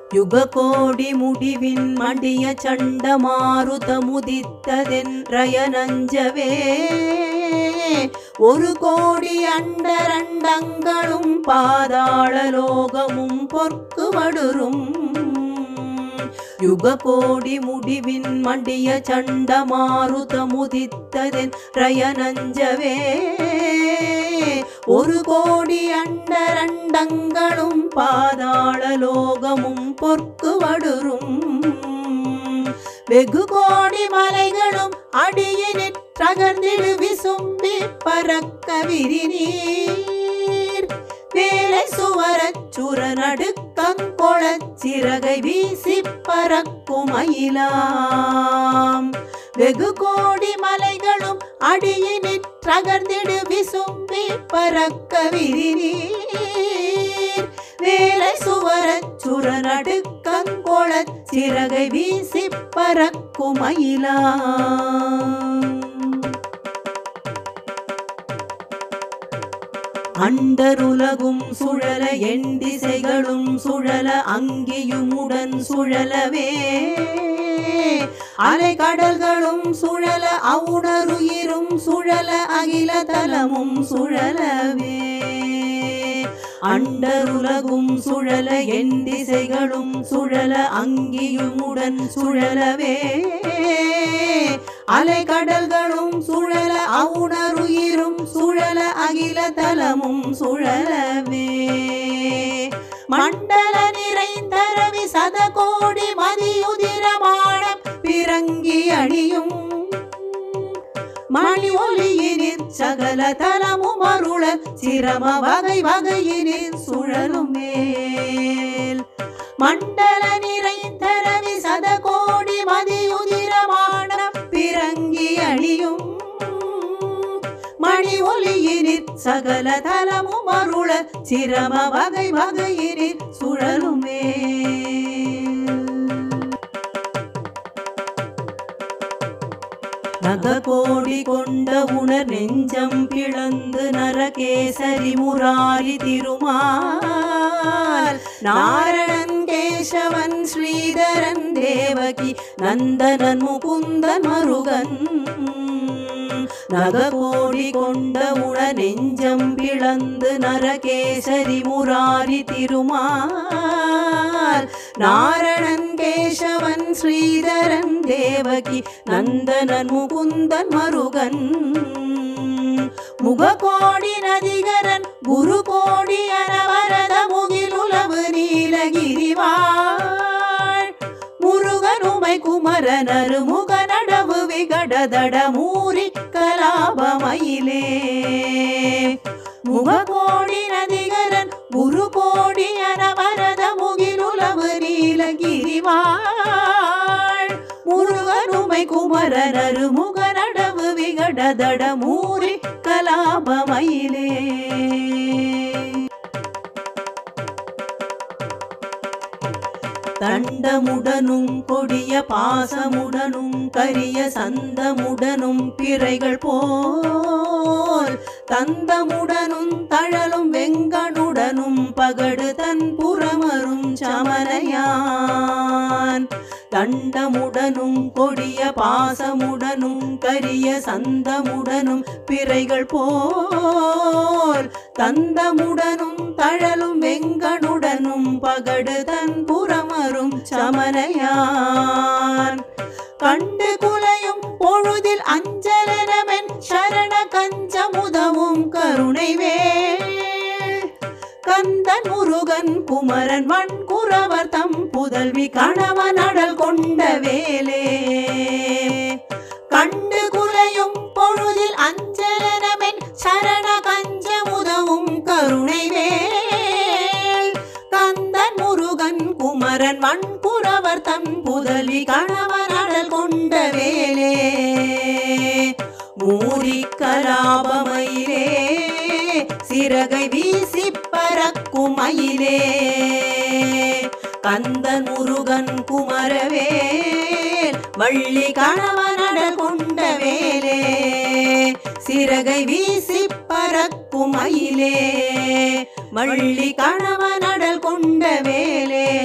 யுககோடி முடிவின் மடிய சண்ட மாருத முதித்ததென்றய நஞ்சவே ஒரு கோடி அண்டரண்டங்களும் பாதாள லோகமும் பொற்கு வடுரும் யுககோடி முடிவின் மடிய சண்ட மாருத முதித்ததென் ரயனஞ்சவே ஒரு கோடி அண்டரண்டங்களும் பாதாள லோகமும் பொற்கு வடுரும் வெகு கோடி மலைகளும் அடியினிற் தகர்ந்திடு விசும்பி பறக்க விரிநீர் வேலை சுவரச் சுர நடுக்கங்கொளச் சிறகை வீசி பறக்கும் அயிலாம் வெகு கோடி மலைகளும் அடியினிற் தகர்ந்திடு விசும்பி பறக்க விரிநீர் வேலை சுவரச் சுர நடுக்கங்கொளச் சிறகை வீசி பறக்கும் அயிலாம் அண்டருலகும் சுழல எண் திசைகளும் சுழல அங்கியுமுடன் சுழலவே அலை கடல்களும் சுழல அவுணருயிரும் சுழல அகில தலமும் சுழலவே அண்டருலகும் சுழல எண் திசைகளும் சுழல அங்கியுமுடன் சுழலவே அலை கடல்களும் சுழல அவுணருயிரும் சுழல அகில தலமும் சுழலவே மண்டல நிறைந்தரவி சதகோடி மதியுதிரமானம் பிறங்கி அணியும் மணி ஒளியினிற் சகல தலமும் அருள சிரம வகை வகையினிற் சுழலும் மேல் மண்டல நிறைந்தரவி சதகோடி மதியுதிரமான பிறங்கி அணியும் மணி ஒளியினிற் சகல தலமும் அருள சிரம வகை வகையினிற் சுழலுமே நககோடி கொண்ட உணர் நெஞ்சம் பிளந்து நரகேசரி முராரி திருமால் நாரணன் கேசவன் ஸ்ரீதரன் தேவகி நந்தனன் முகுந்தன் மருகன் நககோடி கொண்ட உண நெஞ்சம் பிளந்து நரகேசரி முராரி திருமால் நாரணன் கேசவன் ஸ்ரீதரன் தேவகி நந்தனன் முகுந்தன் மருகன் முககோடி நதிகரன் குரு கோடி அனவரத முகிலுலவு நீலகிரிவாள் முருகனுமை குமரனரு முக நடவு விகடதட மூரி கலாபமயிலே முககோடி நதிகரன் குரு கோடி அனவரத முகிலுலவு நீலகிரிவாள் முருகனுமை குமரனரு முக நடவு விகடதட மூரி கலாபமயிலே தண்டமுடனும் கொடிய பாசமுடனும் கரிய சந்தமுடனும் பிறைகள் போல் தந்தமுடனும் தழலும் வெங்கனுடனும் பகடு தன் புறமரும் சமனையான் தண்டமுடனும் கொடிய பாசமுடனும் கரிய சந்தமுடனும் பிறைகள் போல் தந்தமுடனும் தழலும் வெங்கனுடனும் பகடு தன் புறமரும் சமனையான் கண்டு குலையும் பொழுதில் அஞ்சலனமென் சரண கஞ்சமுதவும் கருணை வேள் கந்தன் முருகன் குமரன் வன்குறவர் தம் புதல்வி கணவன் அடல் கொண்ட வேலே கண்டு குலையும் பொழுதில் அஞ்சலனமென் சரண கஞ்சமுதவும் கருணை வேள் கந்தன் முருகன் குமரன் வன்குறவர் தம் புதல்வி கணவன் அடல் கொண்ட வேலே மூரி கலாபமயிலே சிறகை வீசி பறக்கும் மயிலே கந்தன் முருகன் குமரவேல் வள்ளி கணவனட கொண்ட வேலே சிறகை வீசி பறக்கும் மயிலே வள்ளி கணவனடல் கொண்ட வேலே